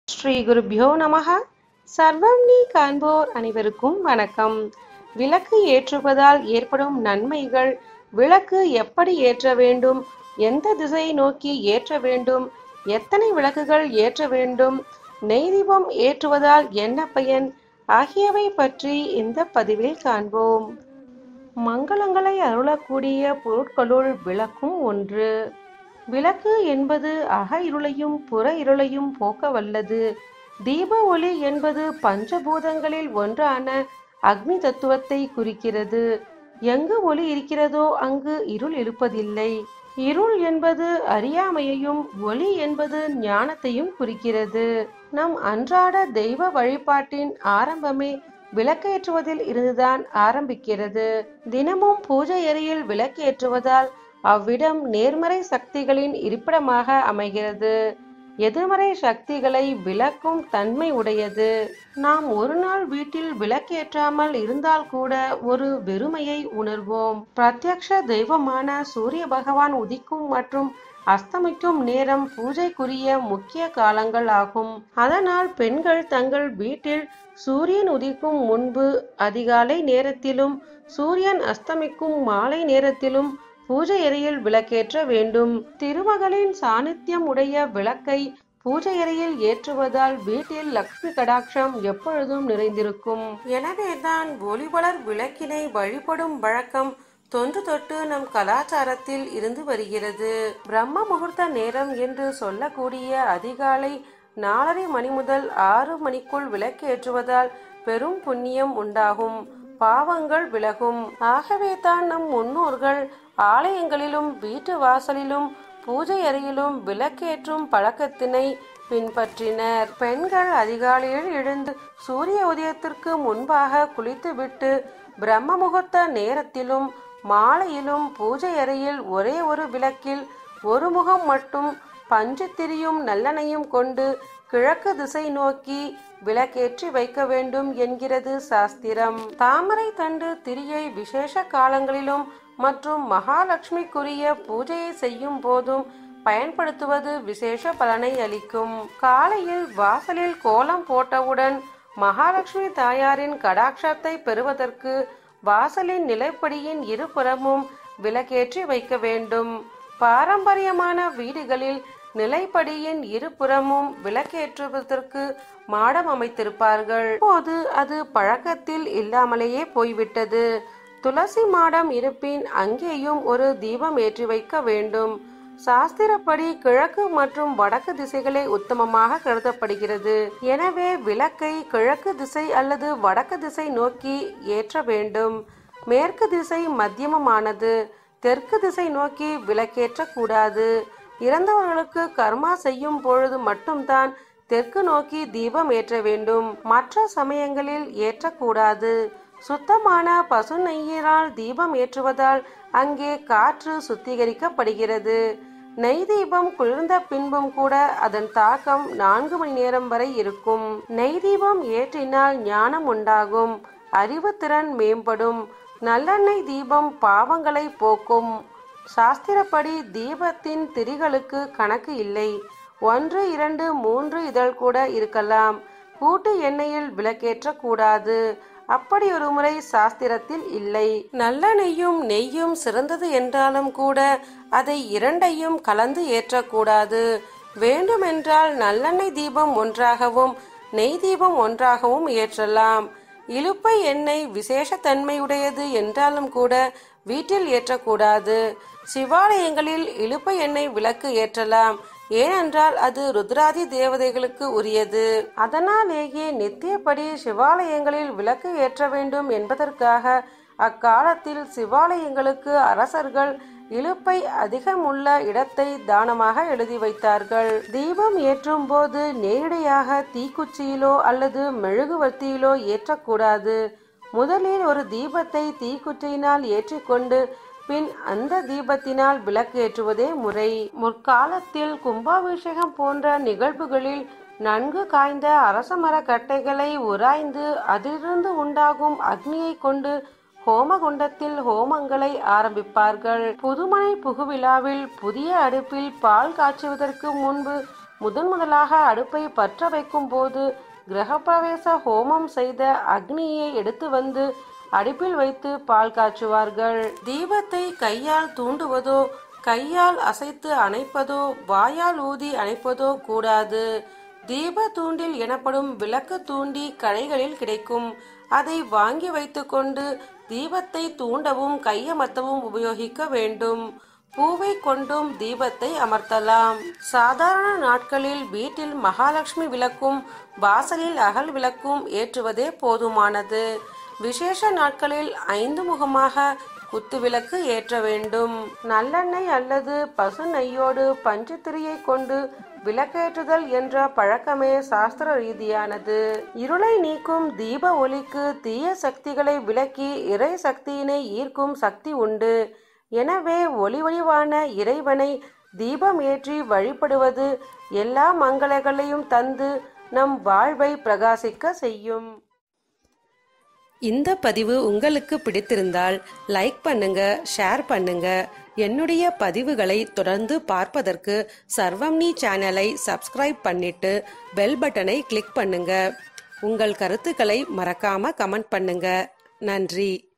ஸ்ரீ குருபியோ நமக சர்வம் நீ காண்போர் அனைவருக்கும் வணக்கம் விளக்கு ஏற்றுவதால் ஏற்படும் நன்மைகள் விளக்கு எப்படி ஏற்ற வேண்டும் எந்த திசையை நோக்கி ஏற்ற வேண்டும் எத்தனை விளக்குகள் ஏற்ற வேண்டும் நெய் தீபம் ஏற்றுவதால் என்ன பயன் ஆகியவை பற்றி இந்த பதிவில் காண்போம் மங்களங்களை அருளக்கூடிய பொருட்களுள் விளக்கும் ஒன்று விளக்கு என்பது அக இருளையும் புற இருளையும் போக்க வல்லது தீப ஒளி என்பது பஞ்சபூதங்களில் ஒன்றான அக்னி தத்துவத்தை குறிக்கிறது எங்கு ஒளி இருக்கிறதோ அங்கு இருள் இருப்பதில்லை இருள் என்பது அறியாமையையும் ஒளி என்பது ஞானத்தையும் குறிக்கிறது நம் அன்றாட தெய்வ வழிபாட்டின் ஆரம்பமே விளக்கேற்றுவதில் இருந்துதான் ஆரம்பிக்கிறது தினமும் பூஜை அறையில் விளக்கேற்றுவதால் அவ்விடம் நேர்மறை சக்திகளின் இருப்பிடமாக அமைகிறது எதிர்மறை சக்திகளை விளக்கும் தன்மை உடையது நாம் ஒரு நாள் வீட்டில் விளக்கேற்றாமல் இருந்தால் கூட ஒரு வெறுமையை உணர்வோம் பிரத்யக்ஷ தெய்வமான சூரிய பகவான் உதிக்கும் மற்றும் அஸ்தமிக்கும் நேரம் பூஜைக்குரிய முக்கிய காலங்கள் ஆகும் அதனால் பெண்கள் தங்கள் வீட்டில் சூரியன் உதிக்கும் முன்பு அதிகாலை நேரத்திலும் சூரியன் அஸ்தமிக்கும் மாலை நேரத்திலும் பூஜை அறையில் விளக்கேற்ற வேண்டும் திருமகளின் சாநித்தியம் உடைய விளக்கை பூஜை அறையில் ஏற்றுவதால் வீட்டில் லக்ஷ்மி கடாட்சம் எப்பொழுதும் நிறைந்திருக்கும் எனவேதான் ஒளிவளர் விளக்கினை வழிபடும் வழக்கம் தொன்று தொட்டு நம் கலாச்சாரத்தில் இருந்து வருகிறது பிரம்ம முகூர்த்த நேரம் என்று சொல்லக்கூடிய அதிகாலை நாலரை மணி முதல் ஆறு மணிக்குள் விளக்கேற்றுவதால் பெரும் புண்ணியம் உண்டாகும் பாவங்கள் விலகும் ஆகவே தான் நம் முன்னோர்கள் ஆலயங்களிலும் வீட்டு வாசலிலும் பூஜை அறையிலும் விளக்கேற்றும் பழக்கத்தினை பின்பற்றினர் பெண்கள் அதிகாலையில் எழுந்து சூரிய உதயத்திற்கு முன்பாக குளித்துவிட்டு பிரம்ம முகூர்த்த நேரத்திலும் மாலையிலும் பூஜை அறையில் ஒரே ஒரு விளக்கில் ஒரு முகம் மட்டும் பஞ்சு திரியும் நல்லெண்ணையும் கொண்டு கிழக்கு திசை நோக்கி விளக்கேற்றி வைக்க வேண்டும் என்கிறது சாஸ்திரம் தாமரை தண்டு திரியை விசேஷ காலங்களிலும் மற்றும் மகாலட்சுமிக்குரிய பூஜையை செய்யும் போதும் பயன்படுத்துவது விசேஷ பலனை அளிக்கும் காலையில் வாசலில் கோலம் போட்டவுடன் மகாலட்சுமி தாயாரின் கடாட்சத்தை பெறுவதற்கு வாசலின் நிலைப்படியின் இருபுறமும் விளக்கேற்றி வைக்க வேண்டும் பாரம்பரியமான வீடுகளில் நிலைப்படியின் இருபுறமும் விளக்கேற்றுவதற்கு மாடம் அமைத்திருப்பார்கள் இப்போது அது பழக்கத்தில் இல்லாமலேயே போய்விட்டது துளசி மாடம் இருப்பின் அங்கேயும் ஒரு தீபம் ஏற்றி வைக்க வேண்டும் சாஸ்திரப்படி கிழக்கு மற்றும் வடக்கு திசைகளே உத்தமமாக கருதப்படுகிறது எனவே விளக்கை கிழக்கு திசை அல்லது வடக்கு திசை நோக்கி ஏற்ற வேண்டும் மேற்கு திசை மத்தியமமானது தெற்கு திசை நோக்கி விளக்கேற்ற கூடாது இறந்தவர்களுக்கு கர்மா செய்யும் பொழுது மட்டும்தான் தெற்கு நோக்கி தீபம் ஏற்ற வேண்டும் மற்ற சமயங்களில் ஏற்றக்கூடாது சுத்தமான பசு நெய்யினால் தீபம் ஏற்றுவதால் அங்கே காற்று சுத்திகரிக்கப்படுகிறது நெய் தீபம் குளிர்ந்த பின்பும் கூட அதன் தாக்கம் நான்கு மணி நேரம் வரை இருக்கும் நெய் தீபம் ஏற்றினால் ஞானம் உண்டாகும் அறிவுத்திறன் மேம்படும் நல்லெண்ணெய் தீபம் பாவங்களை போக்கும் சாஸ்திரப்படி தீபத்தின் திரிகளுக்கு கணக்கு இல்லை ஒன்று இரண்டு மூன்று இதழ் கூட இருக்கலாம் கூட்டு எண்ணெயில் விளக்கேற்ற கூடாது அப்படி ஒரு முறை சாஸ்திரத்தில் இல்லை நல்லெண்ணெய்யும் நெய்யும் சிறந்தது என்றாலும் கூட அதை இரண்டையும் கலந்து ஏற்றக்கூடாது வேண்டுமென்றால் நல்லெண்ணெய் தீபம் ஒன்றாகவும் நெய் தீபம் ஒன்றாகவும் ஏற்றலாம் இலுப்பை எண்ணெய் விசேஷ தன்மையுடையது என்றாலும் கூட வீட்டில் ஏற்றக்கூடாது சிவாலயங்களில் இலுப்பை எண்ணெய் விளக்கு ஏற்றலாம் ஏனென்றால் அது ருத்ராதி தேவதைகளுக்கு உரியது அதனாலேயே நித்தியப்படி சிவாலயங்களில் விளக்கு ஏற்ற வேண்டும் என்பதற்காக அக்காலத்தில் சிவாலயங்களுக்கு அரசர்கள் இழுப்பை அதிகமுள்ள இடத்தை தானமாக எழுதி வைத்தார்கள் தீபம் ஏற்றும் போது நேரடியாக தீக்குச்சியிலோ அல்லது மெழுகுவர்த்தியிலோ ஏற்றக்கூடாது முதலில் ஒரு தீபத்தை தீக்குச்சியினால் ஏற்றிக்கொண்டு பின் அந்த தீபத்தினால் விளக்கு ஏற்றுவதே முறை முற்காலத்தில் கும்பாபிஷேகம் போன்ற நிகழ்வுகளில் நன்கு காய்ந்த அரசமர கட்டைகளை உராய்ந்து அதிலிருந்து உண்டாகும் அக்னியை கொண்டு ஹோமகுண்டத்தில் ஹோமங்களை ஆரம்பிப்பார்கள் புதுமனை புகுவிழாவில் புதிய அடுப்பில் பால் காய்ச்சுவதற்கு முன்பு முதன் முதலாக அடுப்பை பற்ற வைக்கும் போது கிரகப்பிரவேச ஹோமம் செய்த அக்னியை எடுத்து வந்து அடுப்பில் வைத்து பால் காய்ச்சுவார்கள் தீபத்தை கையால் தூண்டுவதோ கையால் அசைத்து அணைப்பதோ வாயால் ஊதி அணைப்பதோ கூடாது தீப தூண்டில் எனப்படும் விளக்கு தூண்டி கடைகளில் கிடைக்கும் அதை வாங்கி வைத்துக்கொண்டு தீபத்தை தூண்டவும் கையமர்த்தவும் உபயோகிக்க வேண்டும் பூவை கொண்டும் தீபத்தை அமர்த்தலாம் சாதாரண நாட்களில் வீட்டில் மகாலட்சுமி விளக்கும் வாசலில் அகல் விளக்கும் ஏற்றுவதே போதுமானது விசேஷ நாட்களில் ஐந்து முகமாக குத்துவிளக்கு ஏற்ற வேண்டும் நல்லெண்ணெய் அல்லது பசு நெய்யோடு பஞ்சுத்திரியை கொண்டு விளக்கேற்றுதல் என்ற பழக்கமே சாஸ்திர ரீதியானது இருளை நீக்கும் தீப ஒளிக்கு தீய சக்திகளை விலக்கி இறை சக்தியினை ஈர்க்கும் சக்தி உண்டு எனவே ஒளி வடிவான இறைவனை தீபம் ஏற்றி வழிபடுவது எல்லா மங்களங்களையும் தந்து நம் வாழ்வை பிரகாசிக்க செய்யும் இந்த பதிவு உங்களுக்கு பிடித்திருந்தால் லைக் பண்ணுங்க ஷேர் பண்ணுங்க என்னுடைய பதிவுகளை தொடர்ந்து பார்ப்பதற்கு சர்வம்னி சேனலை சப்ஸ்கிரைப் பண்ணிட்டு பெல் பட்டனை கிளிக் பண்ணுங்க உங்கள் கருத்துக்களை மறக்காம கமெண்ட் பண்ணுங்க நன்றி